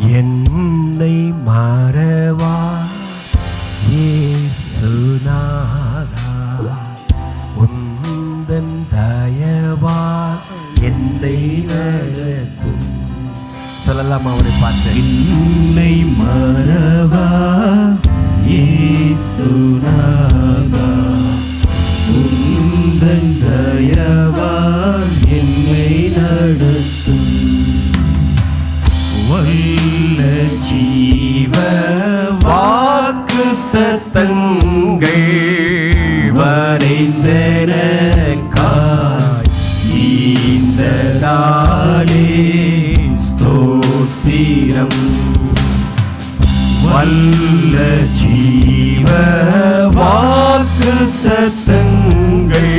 என்னை மறவா இயேசுநாதா உந்தன் தயவா என்னை நடத்தும் சொல்லலாம் அவரை பார்த்து என்னை மறவா இயேசுநாதா உந்தன் தயவால் என்னை நடத்தும் வல்ல ஜீவ வாக்கு தத்தங்கள் வரைந்தனக்காய் இந்த நாளே ஸ்தோத்திரம் வல்ல ஜீவ வாக்கு தத்தங்கள்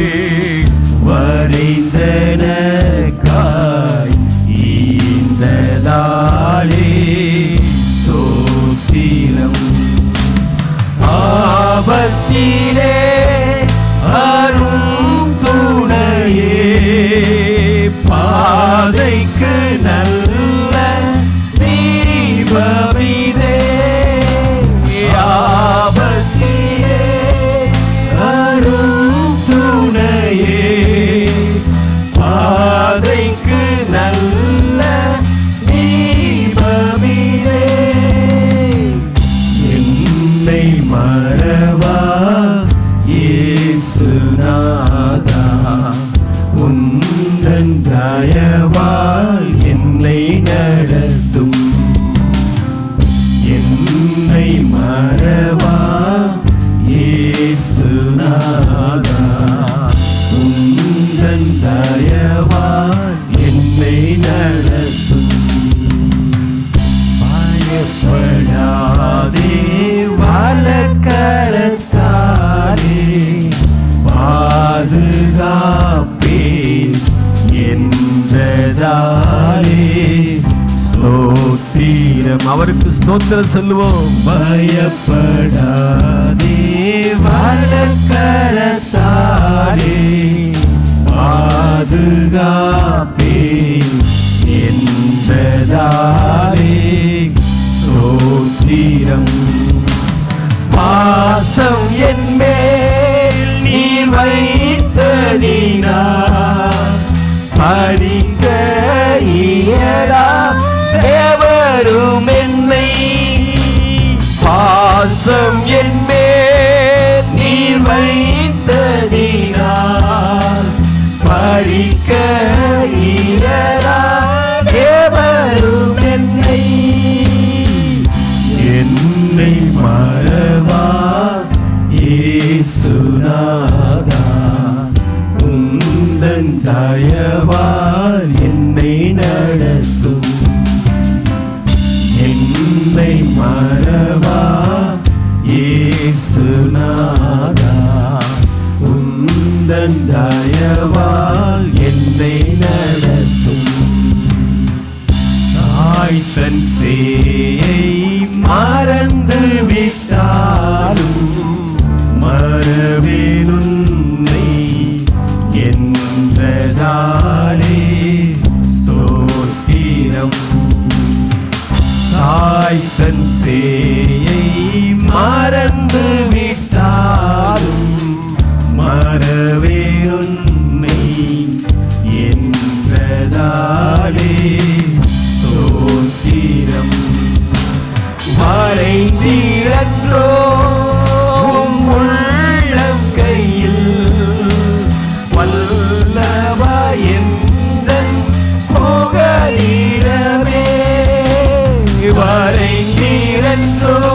வரைந்தனக்காய் இந்த நாளே ஸ்தோத்திரம் ஆபத்திலே அரும் துணையே பாதைக்கு நல்ல தீபமிதே ஆபத்திலே அரும் துணையே பாதைக்கு நல்ல தீபமிதே என்னை மறவா இயேசுநாதா உந்தன் தயவால் என்னை நடத்தும் என்னை மறவா இயேசுநாதா உந்தன் தயவால் என்னை நடத்தும் பயப்படாதே வலக்கரத்தாலே பாதுகாப்பே என்றதாலே ஸ்தோத்திரம் அவருக்கு ஸ்தோத்திரம் சொல்லுவோம் பயப்படாதே வலக்கரத்தாலே பாதுகாப்பே என்றதாலே சோத்திரம் பாசம் என் மேல் நீர் வைத்ததினா படிக்க இயலா தேவரும் என்னை பாசம் என் மேல் நீர் வைத்ததினால் படிக்க இயலா தேவரும் என்னை என்னை மறவா இயேசுநாதா உந்தன் தயவால் என்னை நடத்தும் என்னை மறவா இயேசுநாதா உந்தன் தயவால் என்னை நடத்தும் தாய் தன் சேயை மறந்து விட்டாலும் மறவேனுன்னை என்றதாலே ஸ்தோத்திரம் தாய் தன் சேயை மறந்து விட்டாலும் மறவேனுன்னை என்றதாலே ஸ்தோத்திரம் வரைந்திரன்றோம் உள்ளம் கையில் வல்லவாயந்தன் புகலிடமே வரைந்திரன்றோ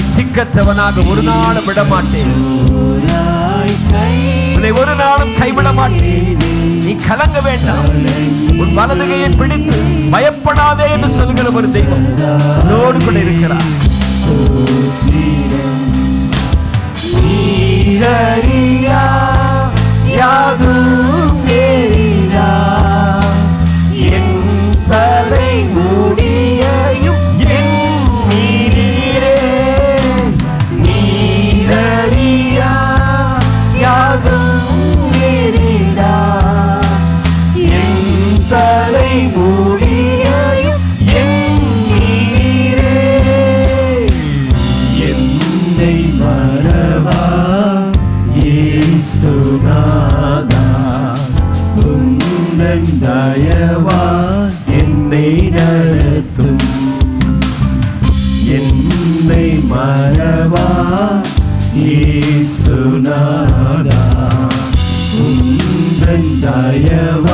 திக்கற்றவனாக ஒரு நாளும் விட மாட்டேன் ஓராய் கை உன்னை ஒரு நாளும் கைவிட மாட்டேன் நீ கலங்க வேண்டாம் உன் வலது கையை பிடித்து பயப்படாதே என்று சொல்கிற ஒரு தெய்வம் உன்னோடு கூட இருக்கிறார் நீரறியா யாதும் தெரியா என் தலை முடியையும் என் நீரே நீரறியா யாதும் தெரியா என் தலை முடியையும் என் நீரே என்னை மறவா இயேசுநாதா உந்தன் தயவா என்னை நடத்தும் என்னை மறவா இயேசுநாதா உந்தன் தயவா